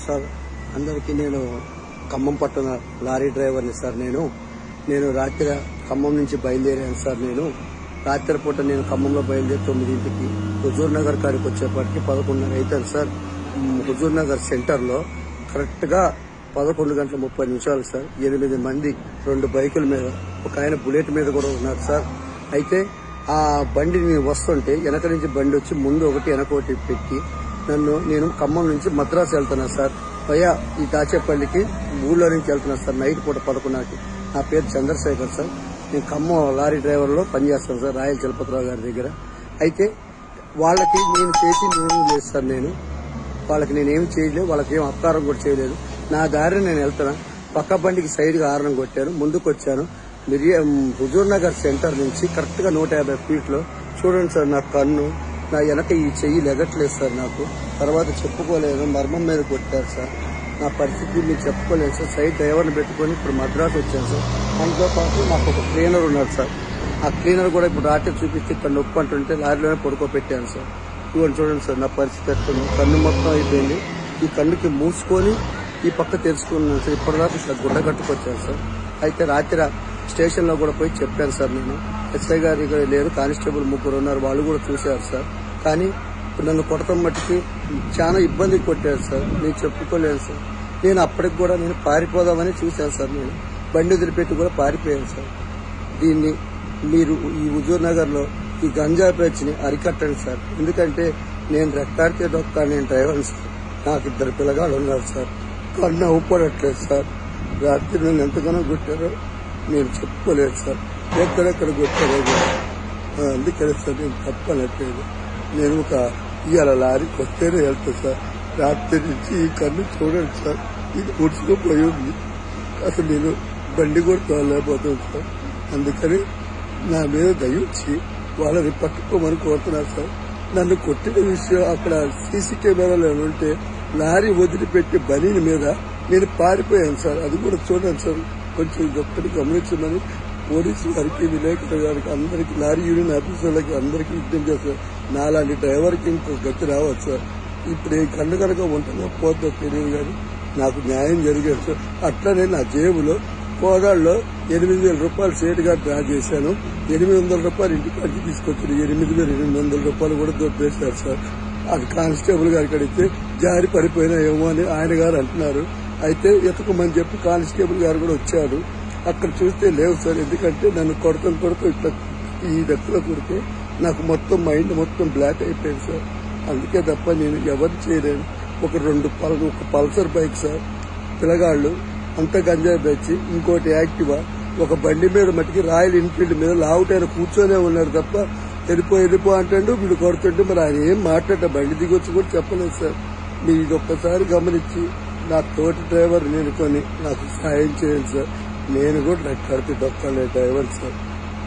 Sir అందరికీ నేను ఖమ్మం పట్టణ లారీ డ్రైవర్ని సార్ నేను నేను రాత్రి ఖమ్మం నుంచి బయలుదేరాను సార్ నేను రాత్రి పూట నేను ఖమ్మంలో బయలుదేరి తొమ్మిదింటికి హుజూర్ నగర్ కాడికి వచ్చేప్పటికి పదకొండున్నర అవుతాను సార్ మ్, హుజూర్ నగర్ సెంటర్లో కరెక్ట్గా పదకొండు గంటల ముప్పై నిమిషాలు సార్ ఎనిమిది మంది రెండు బైకుల మీద ఒక ఆయన బుల్లెట్ మీద కూడా ఉన్నారు సార్ అయితే ఆ బండి నేను వస్తుంటే వెనక నుంచి బండి వచ్చి ముందు ఒకటి వెనక ఒకటి పెట్టి నన్ను నేను ఖమ్మం నుంచి మద్రాసు వెళ్తున్నా సార్ భయ ఈ దాచేపల్లికి ఊళ్ళో నుంచి వెళ్తున్నా సార్ నైట్ పూట పదకొండుకి నా పేరు చంద్రశేఖర్ సార్ నేను ఖమ్మం లారీ డ్రైవర్లో పనిచేస్తాను సార్ రాయల్ చలపతిరావు గారి దగ్గర అయితే వాళ్ళకి నేను చేసి నేను లేదు సార్ నేను వాళ్ళకి నేనేం చేయలేదు వాళ్ళకి ఏం అపకారం కూడా చేయలేదు నా దారిని నేను వెళ్తున్నా పక్క బండికి సైడ్ గా ఆరణం కొట్టాను ముందుకు వచ్చాను మిరియా హుజూర్ నగర్ సెంటర్ నుంచి కరెక్ట్ గా నూట యాభై ఫీట్ లో చూడండి సార్ నా కన్ను నా వెనక ఈ చెయ్యి లెగట్లేదు సార్ నాకు తర్వాత చెప్పుకోలేదు మర్మం మీద కొట్టారు సార్ నా పరిస్థితి మీకు చెప్పుకోలేదు సార్ సైడ్ డ్రైవర్ని పెట్టుకొని ఇప్పుడు మద్రాసు వచ్చాను సార్ దాంతో పాటు నాకు ఒక ట్రైనర్ ఉన్నారు సార్ ఆ క్లీనర్ కూడా ఇప్పుడు రాత్రి చూపిస్తే ఇక్కడ నొప్పి అంటుంటే లారీలోనే పడుకోబెట్టాను సార్ ఇవన్నీ చూడండి సార్ నా పరిస్థితి ఎట్లుంది కన్ను మొత్తం అయిపోయింది ఈ కన్నుకి మూసుకొని ఈ పక్క తెలుసుకున్నాను సార్ ఇప్పటిదాకా ఇట్లా గుడ్డ కట్టుకొచ్చాను సార్ అయితే రాత్రి స్టేషన్ లో కూడా పోయి చెప్పాను సార్ నేను ఎస్ఐ గారు ఇక్కడ లేరు కానిస్టేబుల్ ముగ్గురు ఉన్నారు వాళ్ళు కూడా చూశారు సార్ కానీ ఇప్పుడు నన్ను కొడతాం మట్టుకి చాలా ఇబ్బంది కొట్టారు సార్ నేను చెప్పుకోలేను సార్ నేను అప్పటికి కూడా నేను పారిపోదామని చూశాను సార్ నేను బండి వదిలిపెట్టి కూడా పారిపోయాను సార్ దీన్ని మీరు ఈ హుజూర్ నగర్ లో ఈ గంజా పేర్చిని అరికట్టండి సార్ ఎందుకంటే నేను రెక్కాడితే డొక్కా నేను డ్రైవర్ సార్ నాకు ఇద్దరు పిల్లగాళ్ళు ఉన్నారు సార్ కన్ను ఊపడట్లేదు సార్ రాత్రి నన్ను ఎంతగానో కొట్టారో నేను చెప్పుకోలేదు సార్ ఎక్కడెక్కడ కొట్టారో కూడా. ఆ, అందుకనే సార్ నేను తప్పనట్లేదు నేను ఒక ఇవాళ లారీకి వస్తేనే వెళ్తాను సార్ రాత్రి నుంచి ఈ కన్ను చూడండి సార్ ఇది ముడుచుకుపోయి ఉంది అసలు నేను బండి కూడా తోలలేకపోతాను సార్ అందుకని నా మీద దయించి వాళ్ళని పట్టుకోమని కోరుతున్నారు సార్ నన్ను కొట్టిన విషయం అక్కడ సీసీ కెమెరాలో ఉంటే లారీ వదిలిపెట్టి బనీని మీద నేను పారిపోయాను సార్ అది కూడా చూడండి సార్ కొంచెం ఒక్కటి గమనించమని పోలీసు వారికి విలేకరుల గారికి అందరికి లారీ యూనియన్ ఆఫీసర్లకి అందరికీ విజ్ఞప్తి చేస్తారు నాలాంటి డ్రైవర్కి ఇంకో గతి రావచ్చు సార్ ఇప్పుడు ఈ కన్ను కనుక ఉంటుందో పోతుందో తెలియదు కానీ నాకు న్యాయం జరిగేది సార్ అట్లనే నా జేబులో కోదాళ్ళలో ఎనిమిది వేల రూపాయలు సేటుగా డ్రా చేశాను ఎనిమిది వందల రూపాయలు ఇంటికాడికి తీసుకొచ్చారు ఎనిమిది వేల ఎనిమిది వందల రూపాయలు కూడా దొబ్బేశారు సార్ అది కానిస్టేబుల్ గారికి అడిగితే జారి పడిపోయినా ఏమో అని ఆయన గారు అంటున్నారు అయితే ఎతకమని చెప్పి కానిస్టేబుల్ గారు కూడా వచ్చారు అక్కడ చూస్తే లేవు సార్ ఎందుకంటే నన్ను కొడతాం కొడుతూ ఇట్లా ఈ దెబ్బలో కొడితే నాకు మొత్తం మైండ్ మొత్తం బ్లాక్ అయిపోయింది సార్ అందుకే తప్ప నేను ఎవరు చేయలేను ఒక రెండు పల్ ఒక పల్సర్ బైక్ సార్ పిల్లగాళ్ళు అంత గంజాయి బెచ్చి ఇంకోటి యాక్టివా ఒక బండి మీద మట్టికి రాయల్ ఎన్ఫీల్డ్ మీద లావుటైన కూర్చొనే ఉన్నాడు తప్ప వెళ్ళిపో వెళ్ళిపో అంటాడు వీడు కొడుతుంటే మరి ఆయన ఏం మాట్లాడ బండి దిగొచ్చి కూడా చెప్పలేదు సార్ మీరు ఇది ఒక్కసారి గమనించి నా తోటి డ్రైవర్ నేను కొని నాకు సహాయం చేయండి సార్ నేను కూడా రెక్కడితే దొక్కలే డ్రైవర్ సార్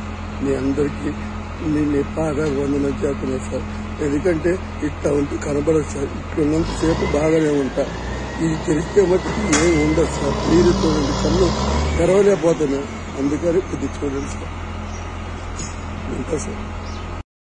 మీ అందరికీ మీ మీ పాదాలు వందనం చేస్తున్నాను సార్ ఎందుకంటే ఇట్లా ఉంటే కనబడదు సార్ ఇట్లున్నంత సేపు బాగానే ఉంటా ఇది తెలిస్తే మట్టుకు ఏం ఉండదు సార్ మీరు చూడండి కళ్ళు తెరవలేకపోతున్నా అందుకని కొద్ది చూడండి సార్ ఉంటా సార్